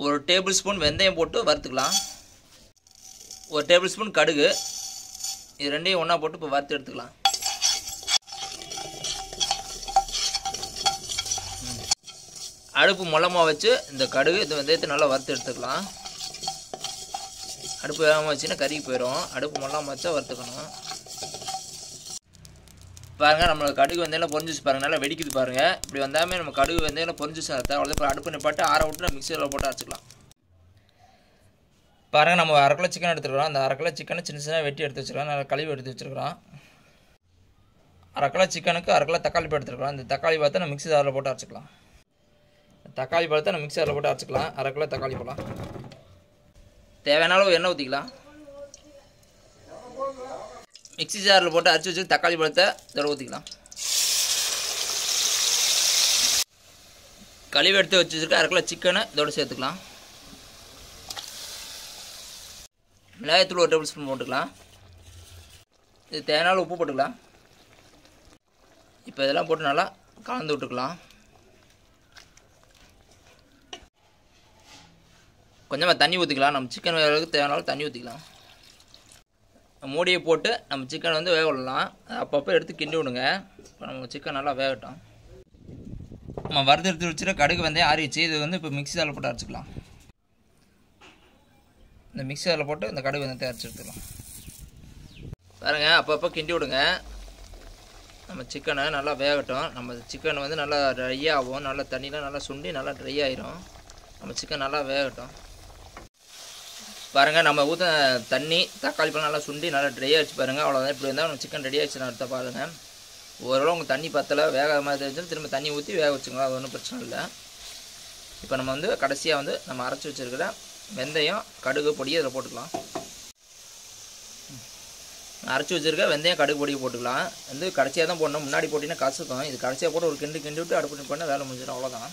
ஒரு table spoon வெந்தயம் போட்டு வறுத்துக்கலாம் ஒரு டேபிள் ஸ்பூன் கடுகு இது ரெண்டையும் ஒன்றா போட்டு இப்போ வறுத்து எடுத்துக்கலாம் ம். அடுப்பு மொளமாக வச்சு இந்த கடுகு இந்த வெந்தயத்தை நல்லா வறுத்து எடுத்துக்கலாம் அடுப்பு வேகாமல் வச்சுன்னா கருகி போயிடும் அடுப்பு மொள்ளாமல் வச்சா வறுத்துக்கணும் பாருங்கள் நம்மளுக்கு கடுகு வெந்தயம் பொரிஞ்சிச்சு பாருங்கள் நல்லா வெடிக்குது பாருங்கள் இப்படி வந்தாமே நம்ம கடுகு வெந்தயம் பொரிஞ்சிச்சு அர்த்தம் அவ்வளோ இப்போ அடுப்பு நிப்பாட்டு ஆற விட்டு நம்ம மிக்சியில் போட்டு அரைச்சிக்கலாம் பாருங்கள் நம்ம அரை கிலோ சிக்கன் எடுத்துருக்கிறோம் அந்த அரை கிலோ சிக்கனை சின்ன சின்ன வெட்டி எடுத்து வச்சுருக்கோம் நல்லா கழுவி எடுத்து வச்சுருக்கிறோம் அரை கிலோ சிக்கனுக்கு அரை கிலோ தக்காளி பழம் எடுத்துருக்கிறோம் அந்த தக்காளி பழத்தை நம்ம மிக்சி ஜாரில் போட்டு அரைச்சிக்கலாம் தக்காளி பழத்தை நம்ம மிக்சி ஜாரில் போட்டு அரைச்சிக்கலாம் அரை கிலோ தக்காளி பழம் தேவையான அளவு எண்ணெய் ஊற்றிக்கலாம் மிக்ஸி ஜாரில் போட்டு அரைச்சி வச்சு தக்காளி பழத்தை இதோட ஊற்றிக்கலாம் கழுவி எடுத்து வச்சுருக்க அரை கிலோ சிக்கனை இதோட சேர்த்துக்கலாம் மிளகாய்த்தூள் ஒரு டேபிள் ஸ்பூன் போட்டுக்கலாம் இது தேவையான அளவு உப்பு போட்டுக்கலாம் இப்போ இதெல்லாம் போட்டு நல்லா கலந்து விட்டுக்கலாம் கொஞ்சமாக தண்ணி ஊற்றிக்கலாம் நம்ம சிக்கன் வேகிறதுக்கு தேவையான அளவு தண்ணி ஊற்றிக்கலாம் மூடியை போட்டு நம்ம சிக்கன் வந்து வேக விடலாம் அப்பப்போ எடுத்து கிண்டி விடுங்க இப்போ நம்ம சிக்கன் நல்லா வேகட்டும் நம்ம வறுத்து எடுத்து வச்சுட்டு கடுகு வெந்தயம் ஆறிச்சு இது வந்து இப்போ மிக்ஸி ஜாரில் போட்டு அரைச்சிக்கலாம் இந்த மிக்ஸி ஜாரில் போட்டு இந்த கடுகு வெந்தயத்தை அரைச்சி எடுத்துக்கலாம் பாருங்க அப்பப்போ கிண்டி விடுங்க நம்ம சிக்கனை நல்லா வேகட்டும் நம்ம சிக்கன் வந்து நல்லா ட்ரை ஆகும் நல்லா தண்ணிலாம் நல்லா சுண்டி நல்லா ட்ரை ஆயிரும் நம்ம சிக்கன் நல்லா வேகட்டும் பாருங்கள் நம்ம ஊற்ற தண்ணி தக்காளி பழம் நல்லா சுண்டி நல்லா ட்ரை ஆகிடுச்சு பாருங்கள் அவ்வளோதான் இப்படி இருந்தால் நம்ம சிக்கன் ரெடி ஆகிடுச்சுன்னு அர்த்தம் பாருங்கள் ஓரளவு உங்கள் தண்ணி பத்தலை வேகாத மாதிரி தெரிஞ்சு திரும்ப தண்ணி ஊற்றி வேக வச்சுக்கலாம் அது ஒன்றும் பிரச்சனை இல்லை இப்போ நம்ம வந்து கடைசியாக வந்து நம்ம அரைச்சி வச்சுருக்கிற வெந்தயம் கடுகு பொடி அதில் போட்டுக்கலாம் அரைச்சி வச்சுருக்க வெந்தயம் கடுகு பொடி போட்டுக்கலாம் வந்து கடைசியாக தான் போடணும் முன்னாடி போட்டிங்கன்னா கசக்கும் இது கடைசியாக போட்டு ஒரு கிண்டு கிண்டி விட்டு அடுப்பு பண்ணால் வேலை முடிஞ்சிடும் அவ்வளோதான்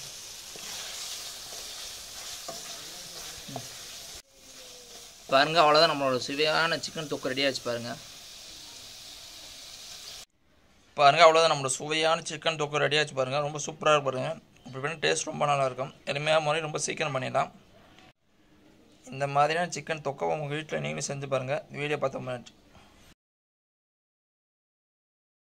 பாருங்கள் அவ்வளோதான் நம்மளோட சுவையான சிக்கன் தொக்கு ரெடி ஆச்சு பாருங்கள் பாருங்கள் அவ்வளோதான் நம்மளோட சுவையான சிக்கன் தொக்கு ரெடி ஆச்சு பாருங்கள் ரொம்ப சூப்பராக பாருங்க இப்படி பண்ணி டேஸ்ட் ரொம்ப நல்லா இருக்கும் எளிமையாக முறை ரொம்ப சீக்கிரம் பண்ணிடலாம் இந்த மாதிரியான சிக்கன் தொக்கை உங்கள் வீட்டில் நீங்களும் செஞ்சு பாருங்கள் இந்த வீடியோ பார்த்த முன்னாடி